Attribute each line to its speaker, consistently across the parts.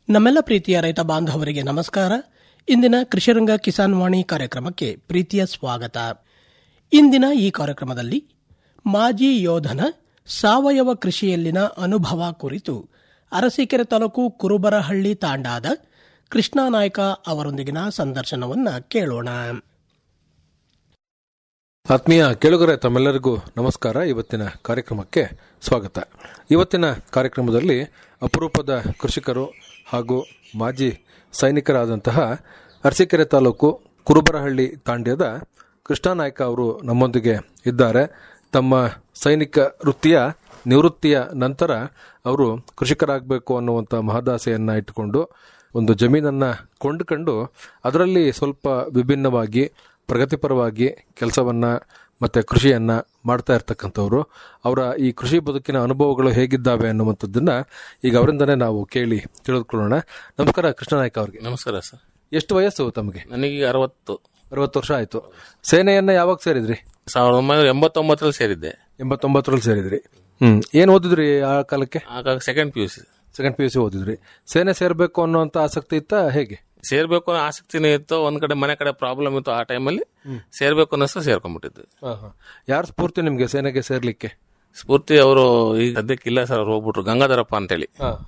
Speaker 1: ನಮ್ಮೆಲ್ಲ ಪ್ರೀತಿಯ ರೈತ ಬಾಂಧವರಿಗೆ ನಮಸ್ಕಾರ ಇಂದಿನ ಕೃಷಿರಂಗ ಕಿಸಾನ್ ವಾಣಿ ಕಾರ್ಯಕ್ರಮಕ್ಕೆ ಪ್ರೀತಿಯ ಸ್ವಾಗತ ಇಂದಿನ ಈ ಕಾರ್ಯಕ್ರಮದಲ್ಲಿ ಮಾಜಿ ಯೋಧನ ಸಾವಯವ ಕೃಷಿಯಲ್ಲಿನ ಅನುಭವ ಕುರಿತು ಅರಸೀಕೆರೆ ತಾಲೂಕು ಕುರುಬರಹಳ್ಳಿ ತಾಂಡಾದ ಕೃಷ್ಣಾ ನಾಯ್ಕ ಅವರೊಂದಿಗಿನ ಸಂದರ್ಶನವನ್ನ ಕೇಳೋಣ
Speaker 2: ಆತ್ಮೀಯ ಕೇಳುಗರೆ ತಮ್ಮೆಲ್ಲರಿಗೂ ನಮಸ್ಕಾರ ಇವತ್ತಿನ ಕಾರ್ಯಕ್ರಮಕ್ಕೆ ಸ್ವಾಗತ ಇವತ್ತಿನ ಕಾರ್ಯಕ್ರಮದಲ್ಲಿ ಅಪರೂಪದ ಕೃಷಿಕರು ಹಾಗೂ ಮಾಜಿ ಸೈನಿಕರಾದಂತಹ ಅರಸೀಕೆರೆ ತಾಲೂಕು ಕುರುಬರಹಳ್ಳಿ ತಾಂಡ್ಯದ ಕೃಷ್ಣಾನಾಯ್ಕ ಅವರು ನಮ್ಮೊಂದಿಗೆ ಇದ್ದಾರೆ ತಮ್ಮ ಸೈನಿಕ ವೃತ್ತಿಯ ನಿವೃತ್ತಿಯ ನಂತರ ಅವರು ಕೃಷಿಕರಾಗಬೇಕು ಅನ್ನುವಂಥ ಮಹದಾಸೆಯನ್ನ ಇಟ್ಟುಕೊಂಡು ಒಂದು ಜಮೀನನ್ನ ಕೊಂಡುಕೊಂಡು ಅದರಲ್ಲಿ ಸ್ವಲ್ಪ ವಿಭಿನ್ನವಾಗಿ ಪ್ರಗತಿಪರವಾಗಿ ಕೆಲಸವನ್ನ ಮತ್ತೆ ಕೃಷಿಯನ್ನ ಮಾಡ್ತಾ ಇರ್ತಕ್ಕಂಥವ್ರು ಅವರ ಈ ಕೃಷಿ ಬದುಕಿನ ಅನುಭವಗಳು ಹೇಗಿದ್ದಾವೆ ಅನ್ನುವಂಥದ್ದನ್ನ ಈಗ ಅವರಿಂದನೇ ನಾವು ಕೇಳಿ ತಿಳಿದುಕೊಳ್ಳೋಣ ನಮಸ್ಕಾರ ಕೃಷ್ಣನಾಯ್ಕ ಅವ್ರಿಗೆ
Speaker 3: ನಮಸ್ಕಾರ ಸರ್
Speaker 2: ಎಷ್ಟು ವಯಸ್ಸು ತಮಗೆ
Speaker 3: ನನಗೆ ಅರವತ್ತು
Speaker 2: ಅರವತ್ತು ವರ್ಷ ಆಯ್ತು ಸೇನೆಯನ್ನ ಯಾವಾಗ ಸೇರಿದ್ರಿ
Speaker 3: ಸಾವಿರದ ಒಂಬೈನೂರ ಎಂಬತ್ತೊಂಬತ್ತರಲ್ಲಿ ಸೇರಿದ್ದೆ
Speaker 2: ಎಂಬತ್ತೊಂಬತ್ತರಲ್ಲಿ ಸೇರಿದ್ರಿ ಹ್ಮ್ ಏನ್ ಓದಿದ್ರಿ ಆ ಕಾಲಕ್ಕೆ
Speaker 3: ಆಗ second P U C
Speaker 2: second P U C ಓದಿದ್ರಿ ಸೇನೆ ಸೇರ್ಬೇಕು ಅನ್ನೋಂಥ ಆಸಕ್ತಿ ಇತ್ತ ಹೇಗೆ
Speaker 3: ಸೇರ್ಬೇಕು ಅನ್ನೋ ಆಸಕ್ತಿನೇ ಇತ್ತು ಒಂದ್ ಕಡೆ ಮನೆ ಕಡೆ ಪ್ರಾಬ್ಲಮ್ ಇತ್ತು ಆ ಟೈಮಲ್ಲಿ ಸೇರ್ಬೇಕು ಅನ್ನಿಸ್ತು ಸೇರ್ಕೊಂಡ್ಬಿಟ್ಟಿದ್ವಿ
Speaker 2: ಯಾರ ಸ್ಫೂರ್ತಿ ನಿಮ್ಗೆ ಸೇನೆಗೆ ಸೇರ್ಲಿಕ್ಕೆ
Speaker 3: ಸ್ಫೂರ್ತಿ ಅವರು ಈಗ ಸದ್ಯಕ್ಕೆ ಇಲ್ಲ ಸರ್ ಅವ್ರು ಹೋಗ್ಬಿಟ್ರು ಗಂಗಾಧರಪ್ಪ ಅಂತೇಳಿ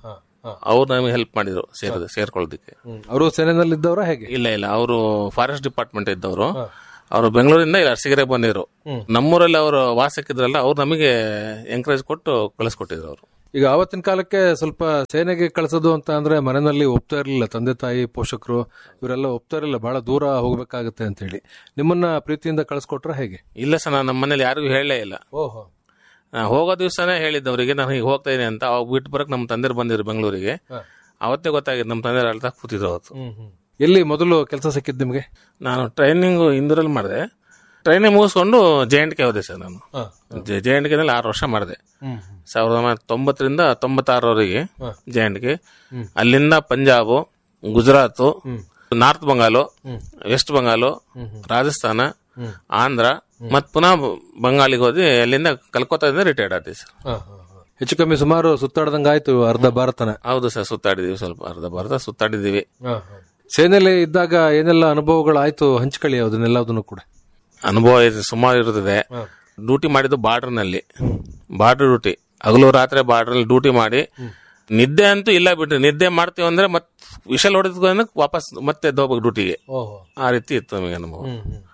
Speaker 3: ಅವ್ರು ನಮಗೆ ಹೆಲ್ಪ್ ಮಾಡಿದ್ರು ಸೇರಿದ ಸೇರ್ಕೊಳ್ಳೋದಕ್ಕೆ
Speaker 2: ಅವರು ಸೇನೆನಲ್ಲಿದ್ದವರ ಹೇಗೆ
Speaker 3: ಇಲ್ಲ ಇಲ್ಲ ಅವರು ಫಾರೆಸ್ಟ್ ಡಿಪಾರ್ಟ್ಮೆಂಟ್ ಇದ್ದವರು ಅವರು ಬೆಂಗಳೂರಿಂದ ಇಲ್ಲಿ ಅರಸಿಗೆರೆ ಬಂದಿದ್ರು ನಮ್ಮೂರಲ್ಲಿ ಅವರು ವಾಸಕ್ಕಿದ್ರಲ್ಲ ಅವ್ರು ನಮಗೆ ಎಂಕರೇಜ್ ಕೊಟ್ಟು ಕಳಿಸ್ಕೊಟ್ಟಿದ್ರು ಅವರು
Speaker 2: ಈಗ ಆವತ್ತಿನ ಕಾಲಕ್ಕೆ ಸ್ವಲ್ಪ ಸೇನೆಗೆ ಕಳಿಸೋದು ಅಂತ ಅಂದ್ರೆ ಮನೆಯಲ್ಲಿ ಒಪ್ತಾ ಇರಲಿಲ್ಲ ತಂದೆ ತಾಯಿ ಪೋಷಕರು ಇವರೆಲ್ಲ ಒಪ್ತಾ ಇರಲಿಲ್ಲ ಬಹಳ ದೂರ ಹೋಗ್ಬೇಕಾಗತ್ತೆ ಅಂತ ಹೇಳಿ ನಿಮ್ಮನ್ನ ಪ್ರೀತಿಯಿಂದ ಕಳಿಸ್ಕೊಟ್ರ ಹೇಗೆ
Speaker 3: ಇಲ್ಲ ಸರ್ ನಾನು ನಮ್ಮ ಮನೇಲಿ ಯಾರಿಗೂ ಹೇಳಲೇ ಇಲ್ಲ
Speaker 2: ಓಹೋ
Speaker 3: ನಾ ಹೋಗೋ ದಿವಸನೇ ಹೇಳಿದ್ದವರಿಗೆ ನಾನು ಈಗ ಹೋಗ್ತಾ ಇದೀನಿ ಅಂತ ಅವಾಗ ಬಿಟ್ಟು ಬರಕ್ ನಮ್ಮ ತಂದೆ ಬಂದಿದ್ರು ಬೆಂಗಳೂರಿಗೆ ಅವತ್ತೇ ಗೊತ್ತಾಗಿದ್ದು ನಮ್ಮ ತಂದೆ ಅಳ್ತಾ ಕೂತಿದ್ರು ಅವತ್ತು
Speaker 2: ಎಲ್ಲಿ ಮೊದಲು ಕೆಲಸ ಸಿಕ್ಕಿದ್ ನಿಮ್ಗೆ
Speaker 3: ನಾನು ಟ್ರೈನಿಂಗ್ ಇಂದೂರಲ್ಲಿ ಮಾಡಿದೆ ಟ್ರೈನಿಂಗ್ ಮುಗಿಸ್ಕೊಂಡು ಜೆ ಎಂಡ್ ಕೆ ಹೋದೆ ಸರ್ ನಾನು ಜೆ ಎಂಡ್ ಕೆನಲ್ಲಿ ಆರು ವರ್ಷ ಮಾಡಿದೆ ಸಾವಿರದ ಒಂಬೈನೂರ ತೊಂಬತ್ತರಿಂದ ತೊಂಬತ್ತಾರವರೆಗೆ ಜೆ ಎಂಡ್ ಕೆ ಅಲ್ಲಿಂದ ಪಂಜಾಬ್ ಗುಜರಾತ್ ನಾರ್ತ್ ಬಂಗಾಲು ವೆಸ್ಟ್ ಬಂಗಾಲು ರಾಜಸ್ಥಾನ ಆಂಧ್ರ ಮತ್ ಪುನಃ ಬಂಗಾಳಿಗೆ ಹೋದಿ ಅಲ್ಲಿಂದ ಕಲ್ಕತ್ತಾದಿಂದ ರಿಟೈರ್ಡ್ ಆದ್ವಿ ಸರ್
Speaker 2: ಹೆಚ್ಚು ಕಮ್ಮಿ ಸುಮಾರು ಸುತ್ತಾಡ್ದಂಗ ಆಯ್ತು ಅರ್ಧ ಭಾರತನ
Speaker 3: ಹೌದು ಸರ್ ಸುತ್ತಾಡಿದೀವಿ ಸ್ವಲ್ಪ ಅರ್ಧ ಭಾರತ ಸುತ್ತಾಡಿದೀವಿ
Speaker 2: ಸೇನೆಯಲ್ಲಿ ಇದ್ದಾಗ ಏನೆಲ್ಲ ಅನುಭವಗಳಾಯ್ತು ಹಂಚ್ಕೊಳ್ಳಿ ಅದನ್ನೆಲ್ಲದನ್ನು ಕೂಡ
Speaker 3: ಅನುಭವ ಇದೆ ಸುಮಾರು ಇರುತ್ತದೆ ಡ್ಯೂಟಿ ಮಾಡಿದ್ದು ಬಾರ್ಡರ್ ನಲ್ಲಿ ಬಾರ್ಡರ್ ಡ್ಯೂಟಿ ಹಗಲು ರಾತ್ರಿ ಬಾರ್ಡರ್ ಡ್ಯೂಟಿ ಮಾಡಿ ನಿದ್ದೆ ಅಂತೂ ಇಲ್ಲ ಬಿಟ್ರಿ ನಿದ್ದೆ ಮಾಡ್ತೀವಿ ಅಂದ್ರೆ ಮತ್ ವಿಷಲ್ ಹೊಡೆದ ವಾಪಸ್ ಮತ್ತೆ ಹೋಗ್ಬೇಕು ಡ್ಯೂಟಿಗೆ ಆ ರೀತಿ ಇತ್ತು ನಮಗೆ ಅನುಭವ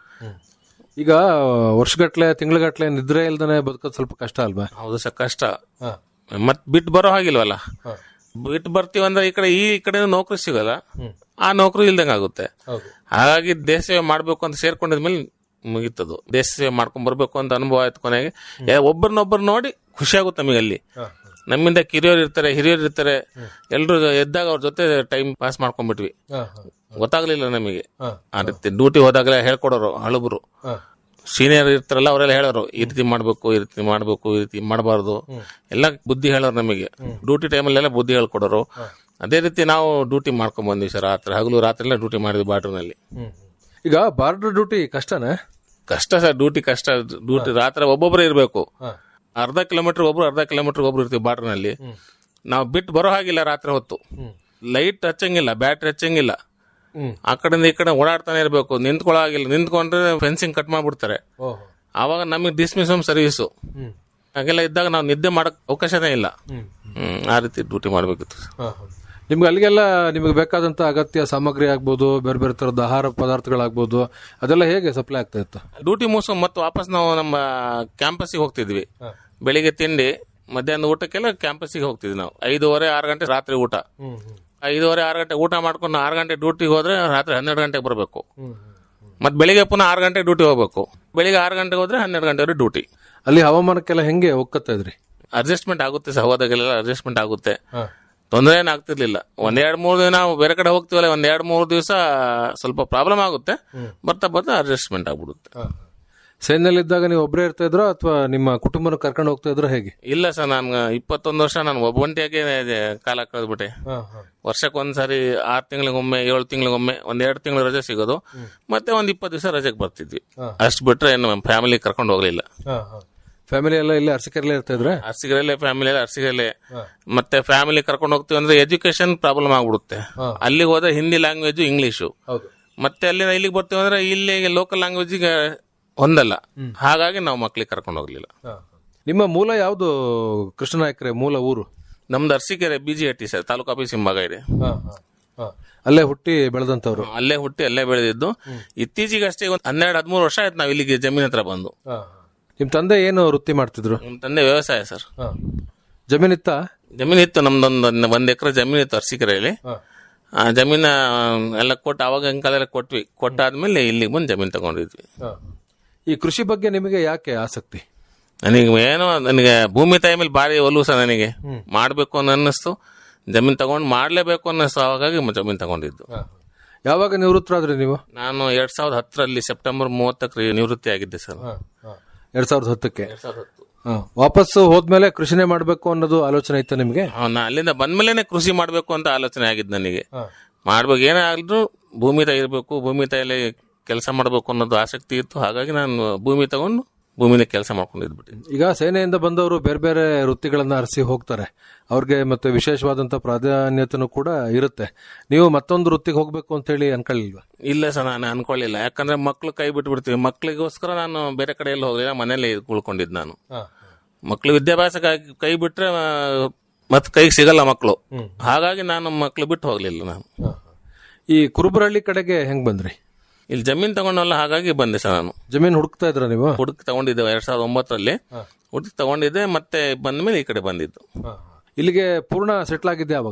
Speaker 2: ಈಗ ವರ್ಷಗಟ್ಲೆ ತಿಂಗಳಗಟ್ಲೆ ನಿದ್ರೆ ಇಲ್ದನೆ ಬದುಕೋದು ಸ್ವಲ್ಪ ಕಷ್ಟ ಅಲ್ವಾ
Speaker 3: ಹೌದು ಸರ್ ಕಷ್ಟ ಮತ್ ಬಿಟ್ಟು ಬರೋ ಹಾಗಿಲ್ವಲ್ಲ ಬಿಟ್ಟು ಬರ್ತೀವಿ ಅಂದ್ರೆ ಈ ಕಡೆ ಈ ಕಡೆ ನೌಕರಿ ಸಿಗಲ್ಲ ಆ ನೌಕರಿ ಇಲ್ದಂಗ ಆಗುತ್ತೆ ಹಾಗಾಗಿ ದೇಶ ಸೇವೆ ಮಾಡ್ಬೇಕು ಅಂತ ಸೇರ್ಕೊಂಡಿದ್ಮೇಲೆ ಮುಗೀತದು ದೇಶ ಸೇವೆ ಮಾಡ್ಕೊಂಡ್ ಬರ್ಬೇಕು ಅಂತ ಅನುಭವ ಆಯ್ತು ಕೊನೆಗೆ ಯಾ- ಒಬ್ಬರನ್ನೊಬ್ಬರು ನೋಡಿ ಖುಷಿ ಆಗುತ್ತೆ ನಮಗೆ ಅಲ್ಲಿ ನಮ್ಮಿಂದ ಕಿರಿಯರು ಇರ್ತಾರೆ ಹಿರಿಯರು ಇರ್ತಾರೆ ಎಲ್ರು ಎದ್ದಾಗ ಅವ್ರ ಜೊತೆ ಟೈಮ್ ಪಾಸ್ ಮಾಡ್ಕೊಂಡ್ಬಿಟ್ವಿ ಗೊತ್ತಾಗ್ಲಿಲ್ಲ ನಮಗೆ ಆ ರೀತಿ ಡ್ಯೂಟಿ ಹೋದಾಗಲೇ ಹೇಳ್ಕೊಡೋರು ಹಳುಬರು ಸೀನಿಯರ್ ಇರ್ತಾರಲ್ಲ ಅವರೆಲ್ಲ ಹೇಳೋರು ಈ ರೀತಿ ಮಾಡ್ಬೇಕು ಈ ರೀತಿ ಮಾಡ್ಬೇಕು ಈ ರೀತಿ ಮಾಡಬಾರ್ದು ಎಲ್ಲ ಬುದ್ಧಿ ಹೇಳೋರು ನಮಗೆ ಡ್ಯೂಟಿ ಟೈಮಲ್ಲೆಲ್ಲ ಬುದ್ಧಿ ಹೇಳ್ಕೊಡೋರು ಅದೇ ರೀತಿ ನಾವು ಡ್ಯೂಟಿ ಮಾಡ್ಕೊಂಡ್ ಬಂದ್ವಿ ಸರ್ ರಾತ್ರಿ ಹಗಲು ರಾತ್ರಿ ಎಲ್ಲ ಡ್ಯೂಟಿ ಮಾಡಿದ್ವಿ ಬಾರ್ಡರ್ನಲ್ಲಿ
Speaker 2: ಈಗ ಬಾರ್ಡರ್ ಡ್ಯೂಟಿ ಕಷ್ಟನೇ
Speaker 3: ಕಷ್ಟ ಸರ್ ಡ್ಯೂಟಿ ಕಷ್ಟ ಡ್ಯೂಟಿ ರಾತ್ರಿ ಒಬ್ಬೊಬ್ಬರೇ ಇರಬೇಕು ಅರ್ಧ ಕಿಲೋಮೀಟರ್ ಒಬ್ರು ಅರ್ಧ ಕಿಲೋಮೀಟರ್ ಒಬ್ರು ಇರ್ತೀವಿ ಬಾರ್ಡರ್ನಲ್ಲಿ ನಾವು ಬಿಟ್ಟು ಬರೋ ಹಾಗಿಲ್ಲ ರಾತ್ರಿ ಹೊತ್ತು ಲೈಟ್ ಹಚ್ಚಂಗಿಲ್ಲ ಬ್ಯಾಟ್ರಿ ಹಚ್ಚಂಗಿಲ್ಲ ಆ ಕಡೆಯಿಂದ ಈ ಕಡೆ ಓಡಾಡ್ತಾನೆ ಇರಬೇಕು ನಿಂತ್ಕೊಳ್ಳೋ ಹಾಗಿಲ್ಲ ನಿಂತ್ಕೊಂಡ್ರೆ ಫೆನ್ಸಿಂಗ್ ಕಟ್ ಮಾಡ್ಬಿಡ್ತಾರೆ ಆವಾಗ ನಮಗೆ ಡಿಸ್ಮಿಸ್ ಸರ್ವಿಸು ಹಾಗೆಲ್ಲ ಇದ್ದಾಗ ನಾವು ನಿದ್ದೆ ಮಾಡಕ್ ಅವಕಾಶನೇ ಇಲ್ಲ ಹ್ಮ್, ಆ ರೀತಿ ಡ್ಯೂಟಿ ಮಾಡ್ಬೇಕಿತ್ತು
Speaker 2: ನಿಮ್ಗೆ ಅಲ್ಲಿಗೆಲ್ಲ ನಿಮಗೆ ಬೇಕಾದಂತ ಅಗತ್ಯ ಸಾಮಗ್ರಿ ಆಗ್ಬೋದು ಬೇರೆ ಬೇರೆ ತರದ ಆಹಾರ ಪದಾರ್ಥಗಳಾಗ್ಬೋದು ಅದೆಲ್ಲ ಹೇಗೆ ಸಪ್ಲೈ ಆಗ್ತಾ ಇತ್ತು
Speaker 3: ಡ್ಯೂಟಿ ಮುಗಿಸ್ಕೊಂಡು ಮತ್ತೆ ವಾಪಸ್ ನಾವು ನಮ್ಮ ಕ್ಯಾಂಪಸ್ಸಿಗೆ ಹೋಗ್ತಿದ್ವಿ ಬೆಳಿಗ್ಗೆ ತಿಂಡಿ ಮಧ್ಯಾಹ್ನ ಊಟಕ್ಕೆಲ್ಲ ಕ್ಯಾಂಪಸ್ಸಿಗೆ ಹೋಗ್ತಿದ್ವಿ ನಾವು ಐದೂವರೆ ಆರು ಗಂಟೆ ರಾತ್ರಿ ಊಟ ಐದೂವರೆ ಆರು ಗಂಟೆ ಊಟ ಮಾಡ್ಕೊಂಡು ಆರು ಗಂಟೆ ಡ್ಯೂಟಿಗೆ ಹೋದ್ರೆ ರಾತ್ರಿ ಹನ್ನೆರಡು ಗಂಟೆಗೆ ಬರಬೇಕು ಮತ್ತೆ ಬೆಳಿಗ್ಗೆ ಪುನಃ ಆರು ಗಂಟೆ ಡ್ಯೂಟಿ ಹೋಗ್ಬೇಕು ಬೆಳಿಗ್ಗೆ ಆರು ಗಂಟೆಗೆ ಹೋದ್ರೆ ಹನ್ನೆರಡು ಗಂಟೆವರೆಗೆ ಡ್ಯೂಟಿ
Speaker 2: ಅಲ್ಲಿ ಹವಾಮಾನಕ್ಕೆಲ್ಲ ಹೆಂಗೆ ಒಕ್ಕತ್ತಾ ಇದ್ರಿ
Speaker 3: ಅಡ್ಜಸ್ಟ್ಮೆಂಟ್ ಆಗುತ್ತೆ ಸರ್ ಹೋದಾಗೆಲ್ಲ ಅಡ್ಜಸ್ಟ್ಮೆಂಟ್ ಆಗುತ್ತೆ ತೊಂದರೆ ಏನು ಆಗ್ತಿರ್ಲಿಲ್ಲ ಒಂದ್ ಎರಡ್ ಮೂರು ದಿನ ನಾವು ಬೇರೆ ಕಡೆ ಹೋಗ್ತೀವಲ್ಲ ಒಂದ್ ಎರಡ್ ಮೂರು ದಿವಸ ಸ್ವಲ್ಪ ಪ್ರಾಬ್ಲಮ್ ಆಗುತ್ತೆ ಬರ್ತಾ ಬರ್ತಾ ಅಡ್ಜಸ್ಟ್ಮೆಂಟ್ ಆಗ್ಬಿಡುತ್ತೆ
Speaker 2: ಸೇನೆಯಲ್ಲಿದ್ದಾಗ ನೀವು ಒಬ್ಬರೇ ಇರ್ತಾ ಇದ್ರೋ ಅಥವಾ ನಿಮ್ಮ ಕುಟುಂಬನ ಕರ್ಕೊಂಡು ಹೋಗ್ತಾ ಇದ್ರೋ ಹೇಗೆ
Speaker 3: ಇಲ್ಲ ಸರ್ ನಾನು ಇಪ್ಪತ್ತೊಂದು ವರ್ಷ ನಾನು ಒಬ್ಬಂಟಿಯಾಗೆ ಕಾಲ ಕಳೆದ್ಬಿಟ್ಟೆ ವರ್ಷಕ್ಕೊಂದ್ಸರಿ ಆರು ತಿಂಗಳಿಗೊಮ್ಮೆ ಏಳು ತಿಂಗಳಿಗೊಮ್ಮೆ ಒಂದ್ ಎರಡು ತಿಂಗಳು ರಜೆ ಸಿಗೋದು ಮತ್ತೆ ಒಂದ್ ಇಪ್ಪತ್ತು ದಿವಸ ರಜೆಗೆ ಬರ್ತಿದ್ವಿ ಅಷ್ಟು ಬಿಟ್ರೆ ಏನು ಫ್ಯಾಮಿಲಿ ಕರ್ಕೊಂಡು ಹೋಗ್ಲಿಲ್ಲ
Speaker 2: ಫ್ಯಾಮಿಲಿ ಎಲ್ಲ ಇಲ್ಲಿ ಅರಸಿಕೆರೆಲ್ಲ ಇರ್ತಾ ಇದ್ರೆ
Speaker 3: ಅರ್ಸಿಗರಲ್ಲೇ ಫ್ಯಾಮಿಲಿ ಅರ್ಸಿಗರಲ್ಲೇ ಮತ್ತೆ ಫ್ಯಾಮಿಲಿ ಕರ್ಕೊಂಡು ಹೋಗ್ತೀವಿ ಅಂದ್ರೆ ಎಜುಕೇಶನ್ ಪ್ರಾಬ್ಲಮ್ ಆಗ್ಬಿಡುತ್ತೆ ಅಲ್ಲಿಗೆ ಹೋದ್ರೆ ಹಿಂದಿ ಲ್ಯಾಂಗ್ವೇಜ್ ಇಂಗ್ಲಿಷು
Speaker 2: ಹೌದು
Speaker 3: ಮತ್ತೆ ಅಲ್ಲಿ ಇಲ್ಲಿಗೆ ಬರ್ತೀವಿ ಅಂದ್ರೆ ಇಲ್ಲಿ ಲೋಕಲ್ ಲ್ಯಾಂಗ್ವೇಜಿಗೆ ಹೊಂದಲ್ಲ ಹಾಗಾಗಿ ನಾವು ಮಕ್ಳಿಗೆ ಕರ್ಕೊಂಡು ಹೋಗ್ಲಿಲ್ಲ
Speaker 2: ನಿಮ್ಮ ಮೂಲ ಯಾವುದು ಕೃಷ್ಣನಾಯಕರೇ ಮೂಲ ಊರು
Speaker 3: ನಮ್ದು Arsikere BG Hatti sir taluk office ಹಿಂಭಾಗ ಇದೆ
Speaker 2: ಅಲ್ಲೇ ಹುಟ್ಟಿ ಬೆಳೆದಂತವ್ರು
Speaker 3: ಅಲ್ಲೇ ಹುಟ್ಟಿ ಅಲ್ಲೇ ಬೆಳೆದಿದ್ದು ಇತ್ತೀಚೆಗೆ ಅಷ್ಟೇ ಒಂದು ಹನ್ನೆರಡು ಹದಿಮೂರು ವರ್ಷ ಆಯ್ತು ನಾವು ಇಲ್ಲಿಗೆ ಜಮೀನ್ ಹತ್ರ ಬಂದು
Speaker 2: ನಿಮ್ ತಂದೆ ಏನು ವೃತ್ತಿ ಮಾಡ್ತಿದ್ರು
Speaker 3: ನಮ್ಮ ತಂದೆ ವ್ಯವಸಾಯ ಸರ್
Speaker 2: ಜಮೀನಿತ್ತ
Speaker 3: ಜಮೀನ್ ಇತ್ತು ನಮ್ದೊಂದು ಒಂದ್ ಎಕರೆ ಜಮೀನ್ ಇತ್ತು ಅರ್ಸಿಕೆರೆಯಲ್ಲಿ ಆ ಜಮೀನ ಎಲ್ಲ ಕೊಟ್ಟು ಅವಾಗ ಕಾಲ ಕೊಟ್ವಿ ಕೊಟ್ಟಾದ್ಮೇಲೆ ಇಲ್ಲಿಗೆ ಬಂದು ಜಮೀನ್ ತಗೊಂಡಿದ್ವಿ
Speaker 2: ಈ ಕೃಷಿ ಬಗ್ಗೆ ನಿಮಗೆ ಯಾಕೆ ಆಸಕ್ತಿ
Speaker 3: ನನಗೆ ಏನೋ ನನಗೆ ಭೂಮಿ ತಾಯಿ ಮೇಲೆ ಭಾರಿ ಒಲವು ಸರ್ ನನಗೆ ಮಾಡ್ಬೇಕು ಅನ್ನೋ ಅನ್ನಿಸ್ತು ಜಮೀನ್ ತಗೊಂಡು ಮಾಡ್ಲೇಬೇಕು ಅನ್ನಿಸ್ತು ಹಾಗಾಗಿ ಮ- ಜಮೀನ್ ತಗೊಂಡಿದ್ದು
Speaker 2: ಯಾವಾಗ ನಿವೃತ್ತರಾದ್ರಿ ನೀವು
Speaker 3: ನಾನು ಎರಡ್ ಸಾವಿರದ ಹತ್ತರಲ್ಲಿ ಸೆಪ್ಟೆಂಬರ್ ಮೂವತ್ತಕ್ಕೆ ನಿವೃತ್ತಿ ಆಗಿದ್ದೆ ಸರ್
Speaker 2: ಎರಡ್ ಸಾವಿರದ ಹತ್ತಕ್ಕೆ ಹ. ವಾಪಸ್ಸು ಹೋದ್ಮೇಲೆ ಕೃಷಿನೇ ಮಾಡ್ಬೇಕು ಅನ್ನೋದು ಆಲೋಚನೆ ಇತ್ತ ನಿಮ್ಗೆ
Speaker 3: ನಾ ಅಲ್ಲಿಂದ ಬಂದ್ಮೇಲೆ ಕೃಷಿ ಮಾಡ್ಬೇಕು ಅಂತ ಆಲೋಚನೆ ಆಗಿದ್ದು ನನಗೆ ಮಾಡ್ಬೇಕು ಏನೇ ಆದ್ರೂ ಭೂಮಿ ತಾಯಿ ಇರಬೇಕು ಭೂಮಿ ತಾಯಿಲಿ ಕೆಲಸ ಮಾಡ್ಬೇಕು ಅನ್ನೋದು ಆಸಕ್ತಿ ಇತ್ತು ಹಾಗಾಗಿ ನಾನು ಭೂಮಿ ತಗೊಂಡು ಭೂಮಿನ ಕೆಲಸ ಮಾಡ್ಕೊಂಡಿದ್ಬಿಟ್ಟೆ
Speaker 2: ಈಗ ಸೇನೆಯಿಂದ ಬಂದವರು ಬೇರೆ ಬೇರೆ ವೃತ್ತಿಗಳನ್ನ ಅರಸಿ ಹೋಗ್ತಾರೆ ಅವ್ರಿಗೆ ಮತ್ತೆ ವಿಶೇಷವಾದಂತ ಪ್ರಾಧಾನ್ಯತೆನೂ ಕೂಡ ಇರುತ್ತೆ ನೀವು ಮತ್ತೊಂದು ವೃತ್ತಿಗೆ ಹೋಗ್ಬೇಕು ಅಂತ ಹೇಳಿ ಅನ್ಕೊಳ್ಳಿಲ್ವಾ
Speaker 3: ಇಲ್ಲ ಸರ್ ನಾನು ಅನ್ಕೊಳ್ಳಿಲ್ಲ ಯಾಕಂದ್ರೆ ಮಕ್ಳು ಕೈ ಬಿಟ್ಬಿಡ್ತೀವಿ ಮಕ್ಳಿಗೋಸ್ಕರ ನಾನು ಬೇರೆ ಕಡೆ ಎಲ್ಲ ಹೋಗಲಿಲ್ಲ ಮನೇಲಿ ಉಳ್ಕೊಂಡಿದ್ದು ನಾನು ಮಕ್ಳು ವಿದ್ಯಾಭ್ಯಾಸಕ್ಕಾಗಿ ಕೈ ಬಿಟ್ರೆ ಮತ್ತೆ ಕೈಗೆ ಸಿಗಲ್ಲ ಮಕ್ಕಳು ಹಾಗಾಗಿ ನಾನು ಮಕ್ಳು ಬಿಟ್ಟು ಹೋಗ್ಲಿಲ್ಲ ನಾನು
Speaker 2: ಈ ಕುರುಬರಹಳ್ಳಿ ಕಡೆಗೆ ಹೆಂಗ್ ಬಂದ್ರಿ
Speaker 3: ಇಲ್ಲಿ ಜಮೀನ್ ತಗೊಂಡಲ್ಲ ಹಾಗಾಗಿ ಬಂದೆ ಸರ್ ನಾನು
Speaker 2: ಜಮೀನ್ ಹುಡುಕ್ತಾ ಇದ್ರ ನೀವು
Speaker 3: ಹುಡುಕಿ ತಗೊಂಡಿದ್ದೆ ಎರಡ್ ಸಾವಿರದ ಒಂಬತ್ತರಲ್ಲಿ ಹುಡುಕಿ ತಗೊಂಡಿದ್ದೆ ಮತ್ತೆ ಬಂದ ಮೇಲೆ ಈ ಕಡೆ ಬಂದಿದ್ದು
Speaker 2: ಇಲ್ಲಿಗೆ ಪೂರ್ಣ ಸೆಟ್ಲ್ ಆಗಿದ್ದೆ ಅವಾಗ